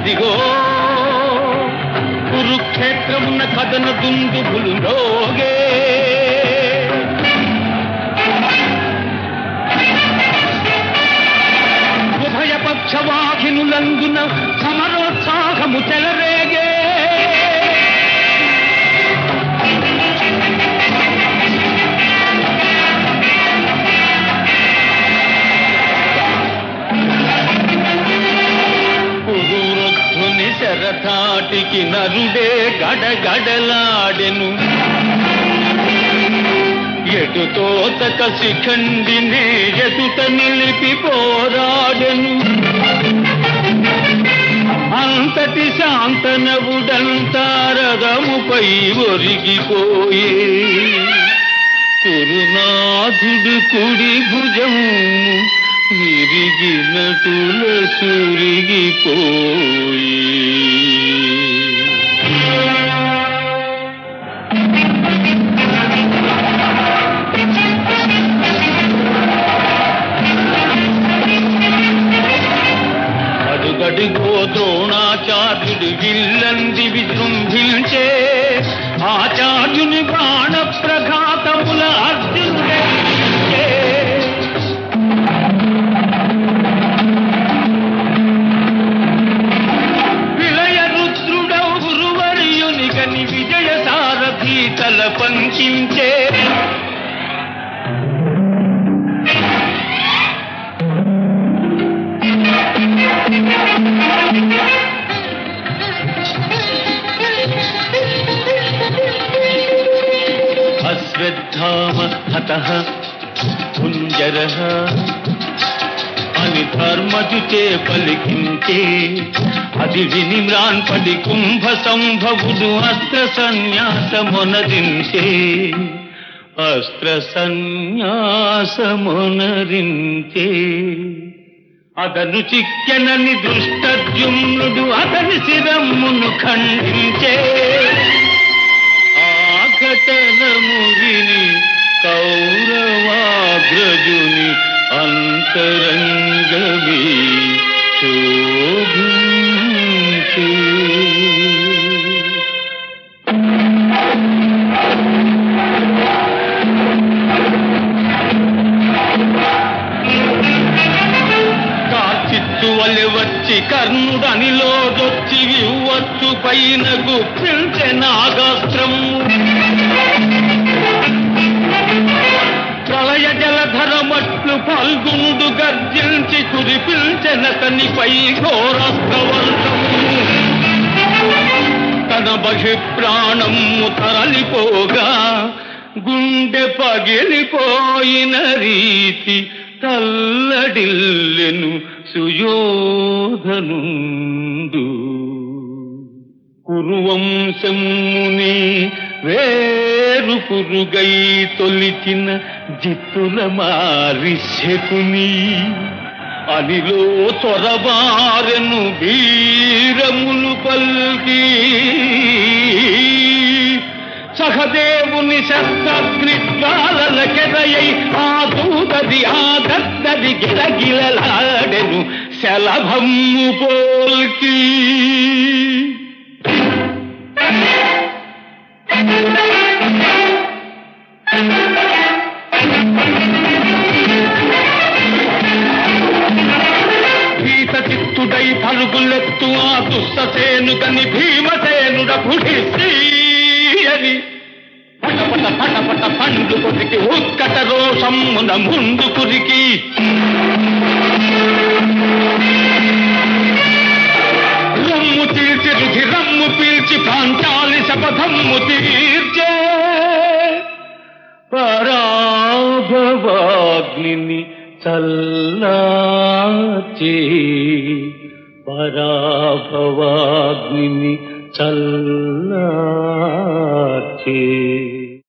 అదిగో కురుక్షేత్రమున్న కథన దుందుబులు రోగే ఉభయ పక్షవాహినులందున సమరోత్సాహము చెలరేగే కురురొద్ధుని శరథాటికి నరుడే గడగడలాడెను ఎటు తోతక శిఖండినే ఎదుట నిలిపి పోరాడెను అంతటి శాంతనవుడంతారదముపై ఒరిగిపోయే కురునాథుడు కుడి భుజం విరిగినటుల సురిగిపోయి అడుగడుగో ద్రోణాచార్యుడు విల్లంది విజృంభించే ఆచార్యుని బాణ ప్రఘాతముల అర్జునుడే విలయ రుద్రుడౌ గురువర్యునిగని విజయ సారథి తల పంకించే అశ్వత్థామ హత కుంజర అని ధర్మజుచే పలికించే అది విని మ్రాన్పడి కుంభ సంభవుడు అస్త్ర సన్యాసమునరించే అస్త్ర సన్యాసమునరించే అతను చిక్కెనని దృష్టద్యుమ్నుడు అతని శిరమ్మును ఖండించే ఆ ఘటనము విని కౌరవాగ్రజుని అంతరంగమే శోభించే కార్చిత్తు వలె వచ్చి కర్ణుడనిలో దొచ్చి వివ్వచ్చు పైన గుప్పించే నాగాస్త్రము ప్రళయ జలధరమట్లు ఫల్గునుడు గర్జించి కురిపిల్చెనతనిపై ఘోరస్త్రవర్షము తన బహి ప్రాణము తరలిపోగా గుండె పగిలిపోయిన రీతి తల్లడిల్లెను సుయోధనుండు కురువంశముని వేరు పురుగై తొలిచిన జిత్తుల మారి శకుని అనిలో చొరబారెను వీరములు పల్కి సహదేవుని శస్త్రగ్ని జ్వాలలకెదయై ఆ దూతది ఆ దద్దది గిలగిలలాడెను శలభమ్ము పోల్కి భీత చిత్తుడై పరుగులెత్తు ఆ దుస్తసేను కని భీమసేనుడ అని పటపట పటపట పండు కొరికి ఉత్కట రోషమ్మున ముందు కురికి రమ్ము తీర్చి రుధి రమ్ము పీల్చి పాంచాలి శపథమ్ము తీర్చే పరాభవాగ్నిని చల్లాచే పరాభవాగ్నిని చల్లాచే